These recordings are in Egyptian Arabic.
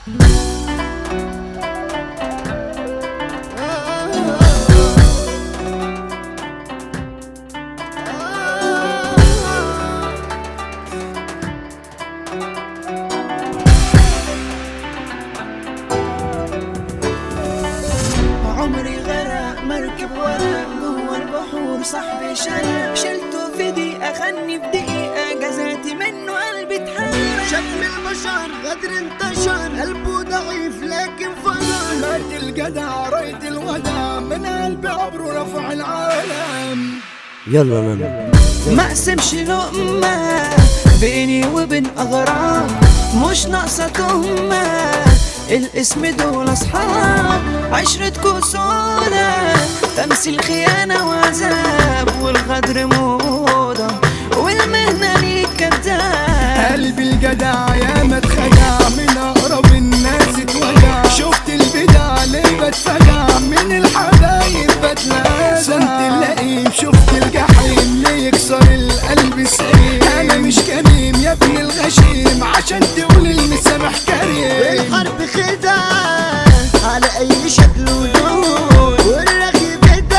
عمري غرق مركب ورق جوا البحور صاحبي شرق شلته في دقيقة خدني في دقيقة جزعت منه قلبي اتحرق شم البشر غدر انتشر قلبه ضعيف لكن فجر مات الجدع رايت الودع من قلب عبره رفع العالم يلا نانا ما اقسمش لقمة بيني وبين اغراب مش ناقصة تهمة الاسم دول اصحاب عشرتكو سودا تمثيل خيانة وعذاب والغدر موضة والمهنة ليك كداب قلبي الجدع يا ما اتخدع من اقرب الناس اتوجع شفت البدع ليه بتفجع من الحبايب بتلاقى صنت اللئيم شفت الجحيم ليه يكسر القلب السليم انا مش كريم يا ابن الغشيم عشان تقول المسامح كريم الحرب خدعة على أي شكل ولون والرغي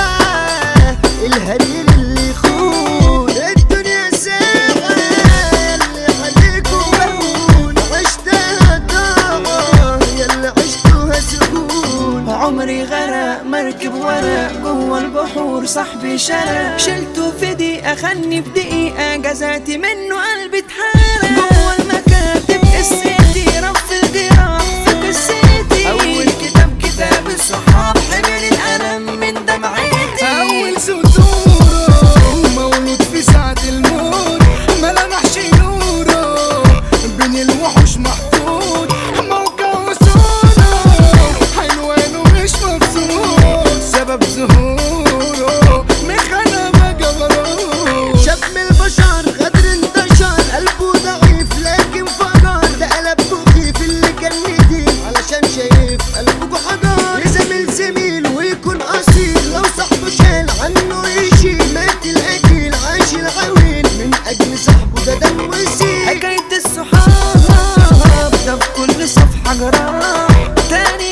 بدعة الهرير اللي يخون الدنيا ساعة اللي يخليكوا مهون عشتها ضاعة يلا عشتوها سجون عمري غرق مركب ورق جوا البحور صاحبي شرق شلته في دقيقة خدني في دقيقة جزعت منه قلبي اتحرق جوا المكاتب قصتي رف الجراح في قصتي أول كتاب كتاب الصحاب حمل الألم من دمعتي اول سطوره مولود في ساعة الموت ملامح نوره بين الوحوش محطوط موقع وصوله حلوانه مش مبسوط سبب ظهوره مخنا ما جبروش شاب من البشر غدر انتشر قلبه ضعيف لكن فجر ده قلب مخيف اللي كان نديم علشان شايف قلبه حجر يزامل زميل ويكون اصيل لو صاحبه شال عنه يشيل مات الاكل عاش العويل من اجل صاحبه ده دم وسيل حكاية الصحاب ده في كل صفحة جراح تاني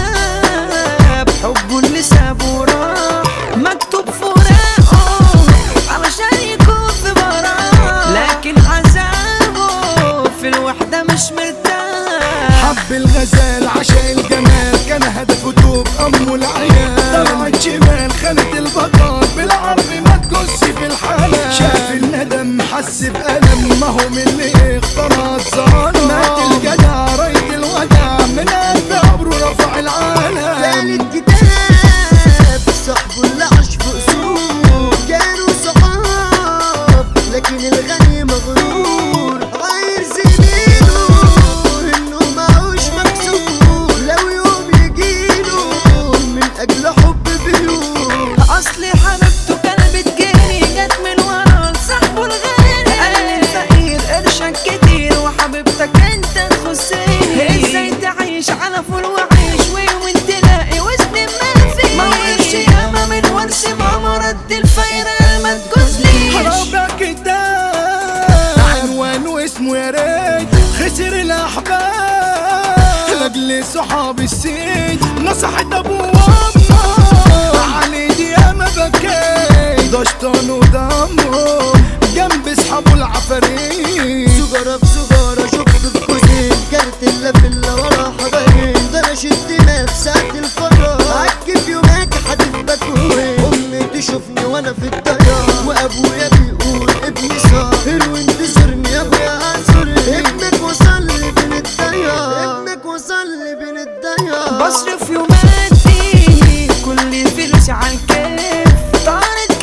كتاب حبه اللي سابه وراح مكتوب في ورقه علشان يكون في براح لكن عذابه في الوحدة مش مرتاح حب الغزال عشاء الجمال كان هدفه توب امه العيال طلعت شمال خانت البطل بالعرض ما تجس في الحلال شاف الندم حس بألم ما هو من اللي اختار الظلام مات الجدع رايت الودع من قلب عبره رفع العالم ثالث كتاب صاحبه اللي عاش في قصور كانوا صحاب لكن الغني مغرور غير زميله انه معوش مكسور لو يوم يجيله من اجل حب بيور اصلي حبيبته كانت بتجيني جت من ورا لصاحبه الغالي قال لي الفقير قرشك كتير وحبيبتك انت تخصني ازاي تعيش على فول وعيش ويوم تلاقي وزن ما في ما ورش ياما من ورش ماما رد الفايرة ما تجوزليش رابع كتاب عنوانه اسمه يا ريت خسر الاحباب لاجل صحاب السيد نصحت ابو وامه علي دي ياما بكيت ده شطان ودمه جنب اصحابه العفاريت سجارة في سجارة شفت في كوزين كارت الا في الا ورا حبايب ده انا شد دماغ ساعة الفراغ عكب يومك هتبقى كوين امي تشوفني وانا في الطيار وابويا بيقول ابني ساهر وانتظرني يا ابويا اعذرني ابنك وصل لي بين الديار ابنك وصل لي بين الديار بصرف يوماتي كل فلوسي على الكيف طارت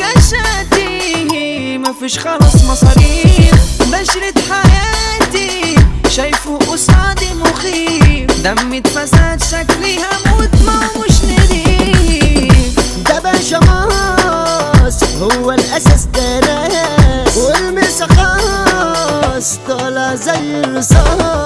كشاتي مفيش خلاص مصاريف بشرة حياتي شايفه قصادي مخيف دمي اتفسد شكلي هموت ما مش نضيف ده باشا ماس هو الاساس ده راس والمسا خاص طالع زي الرصاص